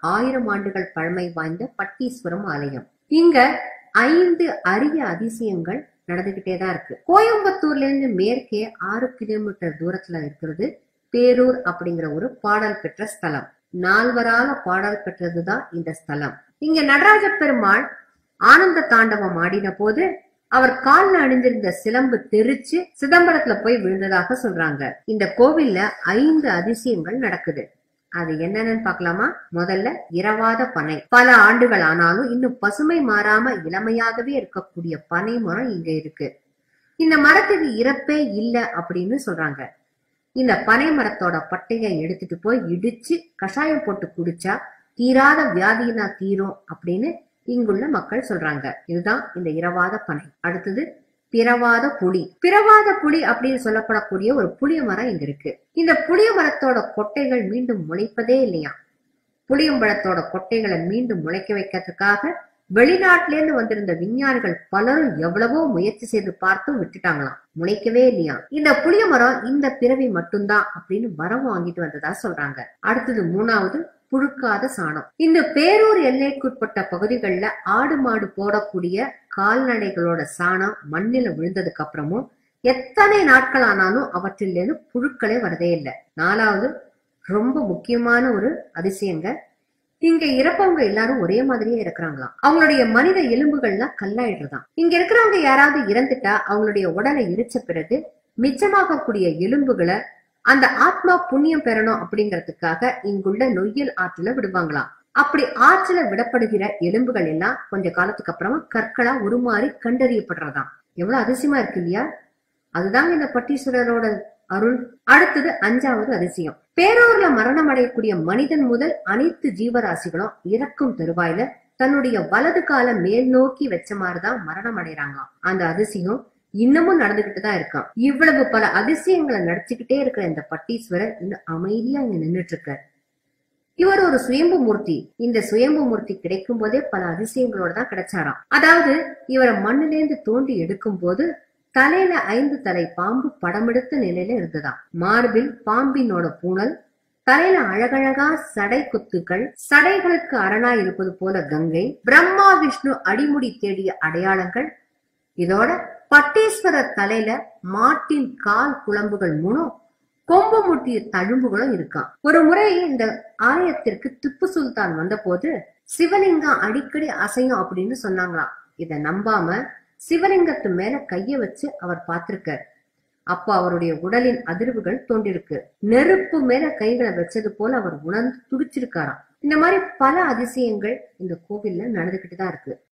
ஆயிரம் ஆண்டுகள் பழமை வாய்ந்த பட்டீஸ்வரம் ஆலயம் இங்க ஐந்து அரிய அதிசயங்கள் நடந்துகிட்டே தான் இருக்கு கோயம்புத்தூர்ல இருந்து மேற்கே ஆறு கிலோமீட்டர் தூரத்துல இருக்கிறது பேரூர் அப்படிங்கிற ஒரு பாடல் பெற்ற ஸ்தலம் நால்வரால பாடல் பெற்றதுதான் இந்த ஸ்தலம் இங்க நடராஜ பெருமாள் ஆனந்த தாண்டவம் ஆடின போது அவர் கால்ல அணிந்திருந்த சிலம்பு தெரிச்சு சிதம்பரத்துல போய் விழுந்ததாக சொல்றாங்க இந்த கோவில்ல ஐந்து அதிசயங்கள் நடக்குது அது என்னன்னு பார்க்கலாமா முதல்ல இரவாத பனை பல ஆண்டுகள் ஆனாலும் இன்னும் பசுமை மாறாம இளமையாகவே இருக்கக்கூடிய பனை மரம் இங்க இருக்கு இந்த மரத்துக்கு இறப்பே இல்ல அப்படின்னு சொல்றாங்க இந்த பனை மரத்தோட பட்டையை எடுத்துட்டு போய் இடிச்சு கஷாயம் போட்டு குடிச்சா தீராத வியாதியினா தீரும் அப்படின்னு இங்குள்ள மக்கள் சொல்றாங்க இதுதான் இந்த இரவாத பனை அடுத்தது பிறவாத புளி பிறவாத புளி அப்படின்னு சொல்லப்படக்கூடிய ஒரு புளிய மரம் இங்க இருக்கு இந்த புளிய மரத்தோட கொட்டைகள் மீண்டும் முளைப்பதே இல்லையா புளியம்பழத்தோட கொட்டைகளை மீண்டும் முளைக்க வைக்கிறதுக்காக வெளிநாட்டில இருந்து வந்திருந்த விஞ்ஞானிகள் பலரும் எவ்வளவோ முயற்சி செய்து பார்த்தும் விட்டுட்டாங்களாம் முளைக்கவே இல்லையா இந்த புளிய மரம் இந்த பிறவி மட்டும்தான் அப்படின்னு வரம் வாங்கிட்டு வந்ததா சொல்றாங்க அடுத்தது மூணாவது புழுக்காத சாணம் இந்த பேரூர் எல்லைக்குட்பட்ட பகுதிகளில் ஆடு மாடு போடக்கூடிய கால்நடைகளோட சாணம் மண்ணில விழுந்ததுக்கு அப்புறமும் எத்தனை நாட்கள் ஆனாலும் அவற்றிலிருந்து புழுக்களே வரதே இல்லை நாலாவது ரொம்ப முக்கியமான ஒரு அதிசயங்க இங்க இறப்பவங்க எல்லாரும் ஒரே மாதிரியே இருக்கிறாங்களாம் அவங்களுடைய மனித எலும்புகள்லாம் கல்லாயிடுறதாம் இங்க இருக்கிறவங்க யாராவது இறந்துட்டா அவங்களுடைய உடலை எரிச்ச பிறகு மிச்சமாகக்கூடிய எலும்புகளை அந்த ஆத்மா புண்ணியம் பெறணும் அப்படிங்கறதுக்காக இங்குள்ள நொய்யல் ஆற்றுல விடுவாங்களாம் அப்படி ஆற்றுல விடப்படுகிற எலும்புகள் எல்லாம் கொஞ்ச காலத்துக்கு அப்புறமா கற்களா உருமாறி கண்டறியப்படுறதாம் எவ்வளவு அதிசயமா இருக்கு இல்லையா அதுதாங்க இந்த பட்டீஸ்வரரோட அருள் அடுத்தது அஞ்சாவது அதிசயம் பேரூர்ல மரணம் அடையக்கூடிய மனிதன் முதல் அனைத்து ஜீவராசிகளும் இறக்கும் தருவாயில தன்னுடைய வலது கால மேல் நோக்கி வச்ச மாதிரிதான் மரணம் அடைறாங்களாம் அந்த அதிசயம் இன்னமும் நடந்துகிட்டு தான் இருக்கான் இவ்வளவு பல அதிசயங்களை நடிச்சுக்கிட்டே இருக்கிற இந்த பட்டீஸ்வரர் இன்னும் அமைதியா இங்க நின்றுட்டு இருக்கார் இவர் ஒரு சுயம்பு மூர்த்தி இந்த சுயம்பு மூர்த்தி கிடைக்கும் போதே பல அதிசயங்களோட தான் கிடைச்சாராம் அதாவது இவரை மண்ணிலேந்து தோண்டி எடுக்கும் போது தலையில ஐந்து தலை பாம்பு படமெடுத்த நிலையில இருந்ததாம் மார்பில் பாம்பினோட பூணல் தலையில அழகழகா சடை குத்துக்கள் சடைகளுக்கு அரணா இருப்பது போல கங்கை பிரம்மா விஷ்ணு அடிமுடி தேடிய அடையாளங்கள் இதோட பட்டீஸ்வரர் தலையில மாட்டின் கால் குழம்புகள் மூணும் கொம்பு முட்டிய தழும்புகளும் இருக்காம் ஒரு முறை இந்த ஆலயத்திற்கு திப்பு சுல்தான் வந்தபோது சிவலிங்கம் அடிக்கடி அசையும் அப்படின்னு சொன்னாங்களாம் இத நம்பாம சிவலிங்கத்து மேல கைய வச்சு அவர் பார்த்திருக்கார் அப்ப அவருடைய உடலின் அதிர்வுகள் தோன்றிருக்கு நெருப்பு மேல கைகளை வச்சது போல அவர் உணர்ந்து துடிச்சிருக்காராம் இந்த மாதிரி பல அதிசயங்கள் இந்த கோவில்ல நடந்துகிட்டு தான் இருக்கு